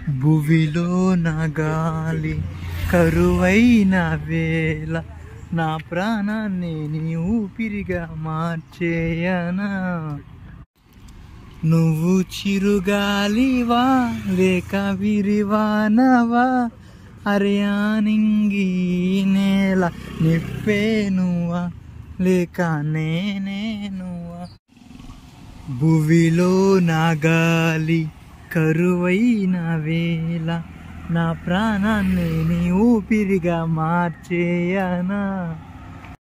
భువిలో నా గాలి కరువైన వేళ నా ప్రాణాన్ని నీ ఊపిరిగా మార్చేయనా నువ్వు చిరుగాలివా లేక విరివానవా అరయానింగి నేల నిప్పేనువా లేక నేనే నువ్వా భువిలో నా గాలి కరువైన వేళ నా ప్రాణాన్ని నీ ఊపిరిగా మార్చేయనా